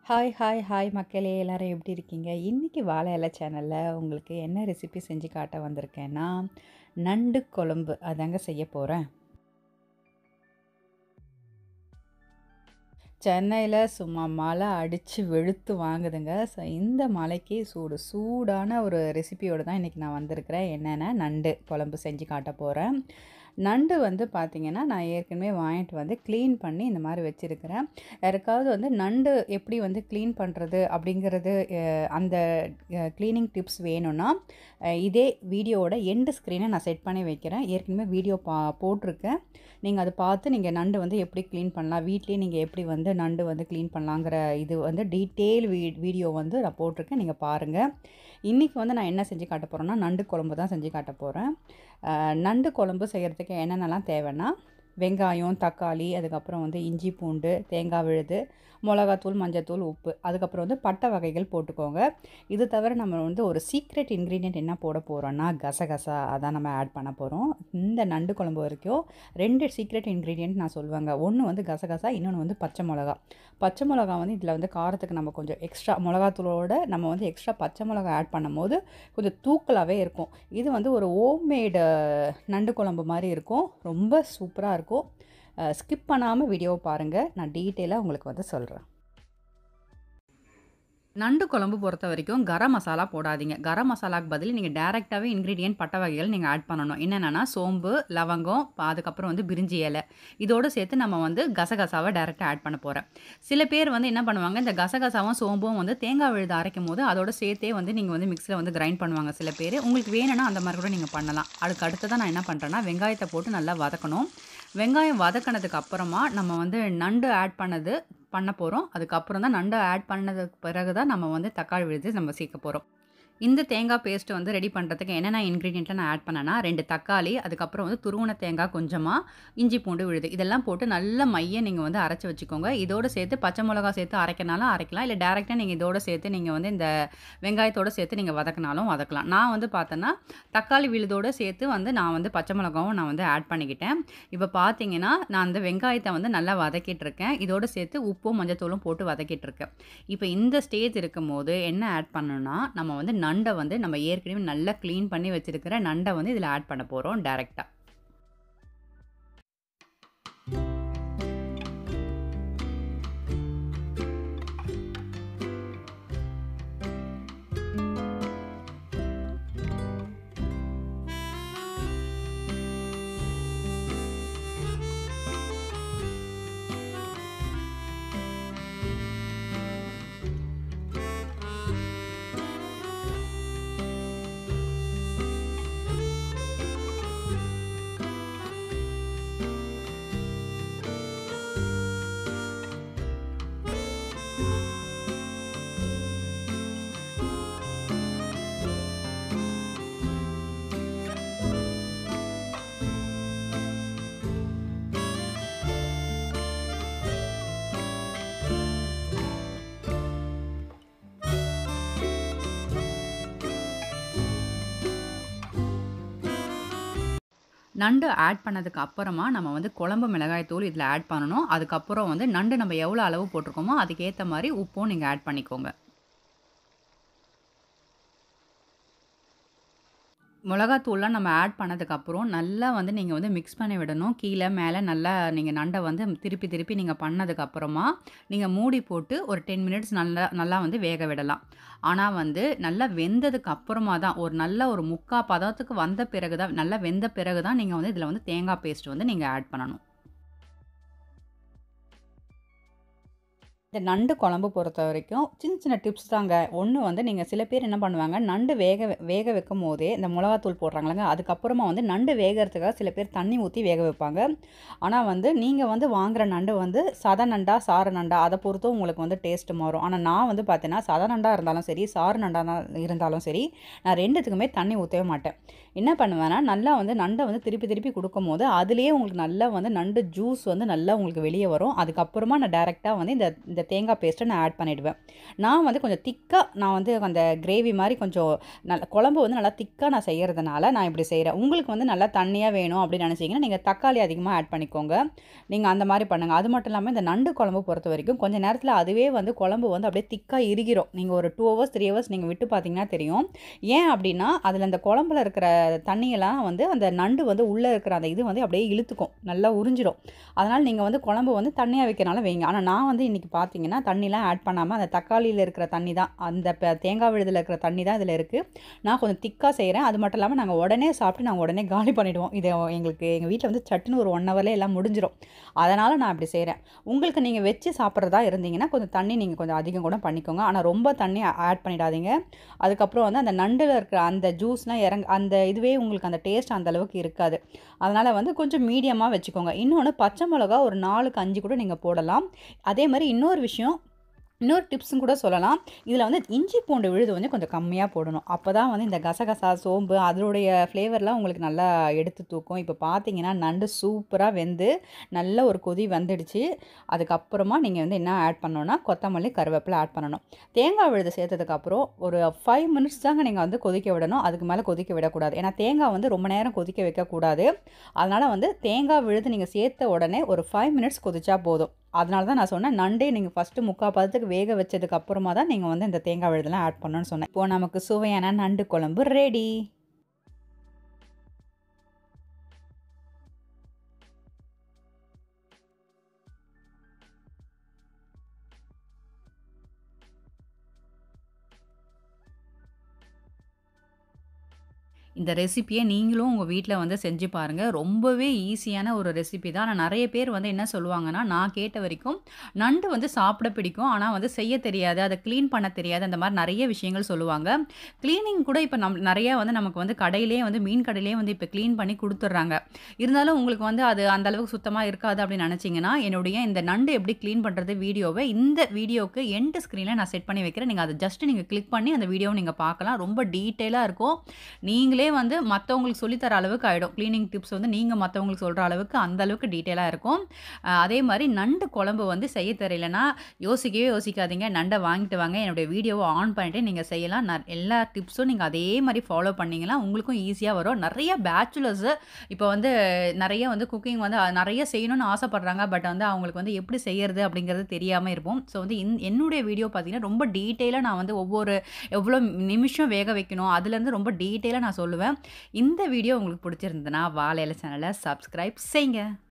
hi hi hi மக்களே எல்லாரும் எப்படி இருக்கீங்க இன்றைக்கி வாழை இலை சேனலில் உங்களுக்கு என்ன ரெசிபி செஞ்சு காட்ட வந்திருக்கேன்னா நண்டு குழம்பு அதாங்க செய்ய போகிறேன் சென்னையில் சும்மா மழை அடித்து வெளுத்து வாங்குதுங்க ஸோ இந்த மழைக்கு சூடு சூடான ஒரு ரெசிபியோடு தான் இன்றைக்கி நான் வந்திருக்கிறேன் என்னென்னா நண்டு குழம்பு செஞ்சு காட்ட போகிறேன் நண்டு வந்து பார்த்திங்கன்னா நான் ஏற்கனவே வாங்கிட்டு வந்து க்ளீன் பண்ணி இந்த மாதிரி வச்சுருக்கிறேன் யாருக்காவது வந்து நண்டு எப்படி வந்து க்ளீன் பண்ணுறது அப்படிங்கிறது அஹ், அந்த க்ளீனிங் டிப்ஸ் வேணும்னா அஹ், இதே வீடியோவோட எண்டு ஸ்க்ரீனை நான் செட் பண்ணி வைக்கிறேன் ஏற்கனவே வீடியோ பா போட்டிருக்கேன் நீங்கள் அதை பார்த்து நீங்கள் நண்டு வந்து எப்படி க்ளீன் பண்ணலாம் வீட்லேயே நீங்கள் எப்படி வந்து நண்டு வந்து க்ளீன் பண்ணலாங்கிற இது வந்து டீட்டெயில் வீ வீடியோ வந்து நான் போட்டிருக்கேன் நீங்கள் பாருங்கள் இன்றைக்கி வந்து நான் என்ன செஞ்சு காட்ட போகிறேன்னா நண்டு குழம்பு தான் செஞ்சு காட்ட போகிறேன் நண்டு குழம்பு செய்கிறதுக்கு என்னென்னலாம் தேவைன்னா வெங்காயம் தக்காளி அதுக்கப்புறம் வந்து இஞ்சி பூண்டு தேங்காய் விழுது மிளகாத்தூள் மஞ்சத்தூள் உப்பு அதுக்கப்புறம் வந்து பட்டை வகைகள் போட்டுக்கோங்க இது தவிர நம்ம வந்து ஒரு சீக்ரெட் இன்க்ரீடியன்ட் என்ன போட போகிறோன்னா கசகசா அதான் நம்ம ஆட் பண்ண போகிறோம் இந்த நண்டு குழம்பு வரைக்கும் ரெண்டு சீக்ரெட் இன்க்ரீடியன்ட் நான் சொல்லுவாங்க ஒன்று வந்து கசகசா இன்னொன்று வந்து பச்சை மிளகா பச்சை மிளகா வந்து இதில் வந்து காரத்துக்கு நம்ம கொஞ்சம் எக்ஸ்ட்ரா மிளகாத்தூளோட நம்ம வந்து எக்ஸ்ட்ரா பச்சை மிளகா ஆட் பண்ணும்போது கொஞ்சம் தூக்கலாகவே இருக்கும் இது வந்து ஒரு ஹோம்மேடு நண்டு குழம்பு மாதிரி இருக்கும் ரொம்ப சூப்பராக இருக்கும் ஸ்கிப் பண்ணாமல் வீடியோவை பாருங்கள் நான் டீட்டெயிலாக உங்களுக்கு வந்து சொல்கிறேன் நண்டு குழம்பு பொறுத்த வரைக்கும் கரம் மசாலா போடாதீங்க கரம் மசாலாக்கு பதில் நீங்கள் டேரெக்டாகவே இன்க்ரீடியன்ட் பட்டை வகைகள் நீங்கள் ஆட் பண்ணணும் என்னென்னா சோம்பு லவங்கம் ப- அதுக்கப்புறம் வந்து பிரிஞ்சி இலை இதோடு சேர்த்து நம்ம வந்து கசகசாவை டேரெக்டாக ஆட் பண்ண போகிறேன் சில பேர் வந்து என்ன பண்ணுவாங்க இந்த கசகசாவும் சோம்பும் வந்து தேங்காய் விழுது அரைக்கும் போது அதோட சேர்த்தே வந்து நீங்கள் வந்து மிக்ஸில் வந்து கிரைண்ட் பண்ணுவாங்க சில பேர் உங்களுக்கு வேணும்னா அந்த மாதிரி கூட நீங்கள் பண்ணலாம் அதுக்கு அடுத்ததான் நான் என்ன பண்ணுறேன்னா வெங்காயத்தை போட்டு நல்லா வதக்கணும் வெங்காயம் வதக்கினதுக்கு அப்புறமா நம்ம வந்து நண்டு ஆட் பண்ணது பண்ண போகிறோம் அதுக்கப்புறம் தான் நண்டை ஆட் பண்ணதுக்கு பிறகு தான் நம்ம வந்து தக்காளி விழுது நம்ம சேர்க்க போகிறோம் இந்த தேங்காய் பேஸ்ட் வந்து ரெடி பண்ணுறதுக்கு என்னென்ன இன்க்ரீடியண்ட்டில் நான் ஆட் பண்ணேன்னா ரெண்டு தக்காளி அதுக்கப்புறம் வந்து துருவன தேங்காய் கொஞ்சமாக இஞ்சி பூண்டு விழுது இதெல்லாம் போட்டு நல்ல மைய நீங்கள் வந்து அரைச்சி வச்சுக்கோங்க இதோடு சேர்த்து பச்சை மிளகா சேர்த்து அரைக்கனாலும் அரைக்கலாம் இல்லை டேரெக்டாக நீங்கள் இதோட சேர்த்து நீங்கள் வந்து இந்த வெங்காயத்தோடு சேர்த்து நீங்கள் வதக்கினாலும் வதக்கலாம் நான் வந்து பார்த்தேன்னா தக்காளி விழுதோடு சேர்த்து வந்து நான் வந்து பச்சை மிளகாவும் நான் வந்து ஆட் பண்ணிக்கிட்டேன் இப்போ பார்த்தீங்கன்னா நான் அந்த வெங்காயத்தை வந்து நல்லா வதக்கிட்டு இருக்கேன் இதோடு சேர்த்து உப்பும் மஞ்சத்தூளும் போட்டு வதக்கிட்டு இருக்கேன் இப்போ இந்த ஸ்டேஜ் இருக்கும்போது என்ன ஆட் பண்ணணும்னா நம்ம வந்து நண்டை வந்து நம்ம ஏற்கனவே நல்லா க்ளீன் பண்ணி வச்சிருக்கிற நண்டை வந்து இதில் ஆட் பண்ண போகிறோம் டேரெக்டாக நண்டு ஆட் பண்ணதுக்கு அப்புறமா நம்ம வந்து குழம்பு மிளகாய் தூள் இதில் ஆட் பண்ணணும் அதுக்கப்புறம் வந்து நண்டு நம்ம எவ்வளோ அளவு போட்டிருக்கோமோ அதுக்கேற்ற மாதிரி உப்பும் நீங்கள் ஆட் பண்ணிக்கோங்க மிளகாத்தூள்லாம் நம்ம ஆட் பண்ணதுக்கப்புறம் நல்லா வந்து நீங்கள் வந்து மிக்ஸ் பண்ணி விடணும் கீழே மேலே நல்லா நீங்கள் நண்டை வந்து திருப்பி திருப்பி நீங்கள் பண்ணதுக்கப்புறமா நீங்கள் மூடி போட்டு ஒரு டென் மினிட்ஸ் நல்லா நல்லா வந்து வேக விடலாம் ஆனால் வந்து நல்லா வெந்ததுக்கு அப்புறமா தான் ஒரு நல்ல ஒரு முக்கா பதத்துக்கு வந்த பிறகு தான் நல்லா வெந்த பிறகு தான் நீங்கள் வந்து இதில் வந்து தேங்காய் பேஸ்ட் வந்து நீங்கள் ஆட் பண்ணணும் இந்த நண்டு குழம்பு பொறுத்த வரைக்கும் சின்ன சின்ன டிப்ஸ் தாங்க ஒன்று வந்து நீங்கள் சில பேர் என்ன பண்ணுவாங்க நண்டு வேக வேக வைக்கும் போதே இந்த மிளகாத்தூள் போடுறாங்களங்க அதுக்கப்புறமா வந்து நண்டு வேகிறதுக்காக சில பேர் தண்ணி ஊற்றி வேக வைப்பாங்க ஆனால் வந்து நீங்கள் வந்து வாங்குற நண்டு வந்து சத நண்டா சார நண்டா அதை பொறுத்தும் உங்களுக்கு வந்து டேஸ்ட் மாறும் ஆனால் நான் வந்து பார்த்தீங்கன்னா சத நண்டா இருந்தாலும் சரி சாறு நண்டா இருந்தாலும் சரி நான் ரெண்டுத்துக்குமே தண்ணி ஊற்றவே மாட்டேன் என்ன பண்ணுவேன்னா நல்லா வந்து நண்டை வந்து திருப்பி திருப்பி கொடுக்கும் போது அதுலேயே உங்களுக்கு நல்லா வந்து நண்டு ஜூஸ் வந்து நல்லா உங்களுக்கு வெளியே வரும் அதுக்கப்புறமா நான் டேரெக்டாக வந்து இந்த இந்த தேங்காய் பேஸ்ட்டை நான் ஆட் பண்ணிவிடுவேன் நான் வந்து கொஞ்சம் திக்காக நான் வந்து அந்த கிரேவி மாதிரி கொஞ்சம் நல்ல குழம்பு வந்து நல்லா திக்காக நான் செய்கிறதுனால நான் இப்படி செய்கிறேன் உங்களுக்கு வந்து நல்லா தண்ணியாக வேணும் அப்படின்னு நினச்சிங்கன்னா நீங்கள் தக்காளி அதிகமாக ஆட் பண்ணிக்கோங்க நீங்கள் அந்த மாதிரி பண்ணுங்கள் அது மட்டும் இல்லாமல் இந்த நண்டு குழம்பு பொறுத்த வரைக்கும் கொஞ்சம் நேரத்தில் அதுவே வந்து குழம்பு வந்து அப்படியே திக்காக இறுகிரும் நீங்கள் ஒரு டூ ஹவர்ஸ் த்ரீ ஹவர்ஸ் நீங்கள் விட்டு பார்த்தீங்கன்னா தெரியும் ஏன் அப்படின்னா அதில் அந்த குழம்புல இருக்கிற தண்ணியெல்லாம் வந்து அந்த நண்டு வந்து உள்ளே இருக்கிற அந்த இது வந்து அப்படியே இழுத்துக்கும் நல்லா உறிஞ்சிரும் அதனால் நீங்கள் வந்து குழம்பு வந்து தண்ணியாக வைக்கிறனால வைங்க ஆனால் நான் வந்து இன்றைக்கி பார்த்தீங்கன்னா தண்ணிலாம் ஆட் பண்ணாமல் அந்த தக்காளியில் இருக்கிற தண்ணி தான் அந்த ப- தேங்காய் விழுதில் இருக்கிற தண்ணி தான் இதில் இருக்குது நான் கொஞ்சம் திக்காக செய்கிறேன் அது மட்டும் இல்லாமல் நாங்கள் உடனே சாப்பிட்டு நாங்கள் உடனே காலி பண்ணிவிடுவோம் இது எங்களுக்கு எங்கள் வீட்டில் வந்து சட்டுன்னு ஒரு ஒன் ஹவர்லேயே எல்லாம் முடிஞ்சிடும் அதனால் நான் அப்படி செய்கிறேன் உங்களுக்கு நீங்கள் வச்சு சாப்பிட்றதா இருந்தீங்கன்னா கொஞ்சம் தண்ணி நீங்கள் கொஞ்சம் அதிகம் கூட பண்ணிக்கோங்க ஆனால் ரொம்ப தண்ணி ஆட் பண்ணிடாதீங்க அதுக்கப்புறம் வந்து அந்த நண்டில் இருக்கிற அந்த ஜூஸ்லாம் இறங்க அந்த இதுவே உங்களுக்கு அந்த டேஸ்ட் அந்த அளவுக்கு இருக்காது அதனால் வந்து கொஞ்சம் மீடியமாக வச்சுக்கோங்க இன்னொன்று பச்சை மிளகா ஒரு நாலுக்கு அஞ்சு கூட நீங்கள் போடலாம் அதே மாதிரி இன்னொரு விஷயம் இன்னொரு டிப்ஸும் கூட சொல்லலாம் இதில் வந்து இஞ்சி பூண்டு விழுது வந்து கொஞ்சம் கம்மியாக போடணும் அப்போ தான் வந்து இந்த கசகசா சோம்பு அதனுடைய ஃப்ளேவர்லாம் உங்களுக்கு நல்லா எடுத்து தூக்கும் இப்போ பார்த்தீங்கன்னா நண்டு சூப்பராக வெந்து நல்ல ஒரு கொதி வந்துடுச்சு அதுக்கப்புறமா நீங்கள் வந்து என்ன ஆட் பண்ணணும்னா கொத்தமல்லி கருவேப்பிலை ஆட் பண்ணணும் தேங்காய் விழுது சேர்த்ததுக்கப்புறம் ஒரு ஃபைவ் மினிட்ஸ் தாங்க நீங்கள் வந்து கொதிக்க விடணும் அதுக்கு மேலே கொதிக்க விடக்கூடாது ஏன்னா தேங்காய் வந்து ரொம்ப நேரம் கொதிக்க வைக்கக்கூடாது அதனால் வந்து தேங்காய் விழுது நீங்கள் சேர்த்த உடனே ஒரு ஃபைவ் மினிட்ஸ் கொதிச்சா போதும் அதனால தான் நான் சொன்னேன் நண்டே நீங்கள் ஃபஸ்ட்டு முக்கால் பதத்துக்கு வேக வச்சதுக்கு அப்புறமா தான் நீங்கள் வந்து இந்த தேங்காய் விழுதெல்லாம் ஆட் பண்ணணும்னு சொன்னேன் இப்போ நமக்கு சுவையான நண்டு குழம்பு ரெடி இந்த ரெசிப்பியை நீங்களும் உங்கள் வீட்டில் வந்து செஞ்சு பாருங்கள் ரொம்பவே ஈஸியான ஒரு ரெசிபி தான் ஆனால் நிறைய பேர் வந்து என்ன சொல்லுவாங்கன்னா நான் கேட்ட வரைக்கும் நண்டு வந்து சாப்பிட பிடிக்கும் ஆனால் வந்து செய்ய தெரியாது அதை க்ளீன் பண்ண தெரியாது அந்த மாதிரி நிறைய விஷயங்கள் சொல்லுவாங்க க்ளீனிங் கூட இப்போ நம் நிறையா வந்து நமக்கு வந்து கடையிலே வந்து மீன் கடையிலே வந்து இப்போ க்ளீன் பண்ணி கொடுத்துட்றாங்க இருந்தாலும் உங்களுக்கு வந்து அது அந்த அளவுக்கு சுத்தமாக இருக்காது அப்படின்னு நினச்சிங்கன்னா என்னுடைய இந்த நண்டு எப்படி க்ளீன் பண்ணுறது வீடியோவை இந்த வீடியோவுக்கு எண்ட் ஸ்க்ரீனில் நான் செட் பண்ணி வைக்கிறேன் நீங்கள் அதை ஜஸ்ட் நீங்கள் கிளிக் பண்ணி அந்த வீடியோவை நீங்கள் பார்க்கலாம் ரொம்ப டீட்டெயிலாக இருக்கும் நீங்களே வந்து மற்றவங்களுக்கு சொல்லித்தர அளவுக்கு ஆகிடும் க்ளீனிங் டிப்ஸ் வந்து நீங்கள் மற்றவங்களுக்கு சொல்கிற அளவுக்கு அந்த அளவுக்கு டீட்டெயிலாக இருக்கும் அஹ் அதே மாதிரி நண்டு குழம்பு வந்து செய்ய தெரியலனா யோசிக்கவே யோசிக்காதீங்க நண்டை வாங்கிட்டு வாங்க என்னுடைய வீடியோவை ஆன் பண்ணிட்டு நீங்கள் செய்யலாம் நான் எல்லா டிப்ஸும் நீங்கள் அதே மாதிரி ஃபாலோ பண்ணீங்கன்னா உங்களுக்கும் ஈஸியாக வரும் நிறைய பேச்சுலர்ஸு இப்போ வந்து நிறைய வந்து குக்கிங் வந்து அஹ் நிறைய செய்யணும்னு ஆசைப்படுறாங்க பட் வந்து அவங்களுக்கு வந்து எப்படி செய்யறது அப்படிங்கிறது தெரியாமல் இருக்கும் ஸோ வந்து இன் என்னுடைய வீடியோ பார்த்தீங்கன்னா ரொம்ப டீட்டெயிலாக நான் வந்து ஒவ்வொரு எவ்வளோ நிமிஷம் வேக வைக்கணும் அதுலேருந்து ரொம்ப டீட்டெயிலாக நான் சொல்லுவேன் இந்த வீடியோ உங்களுக்கு பிடிச்சிருந்ததுன்னா வாழையில சேனலை சப்ஸ்கிரைப் செய்யுங்க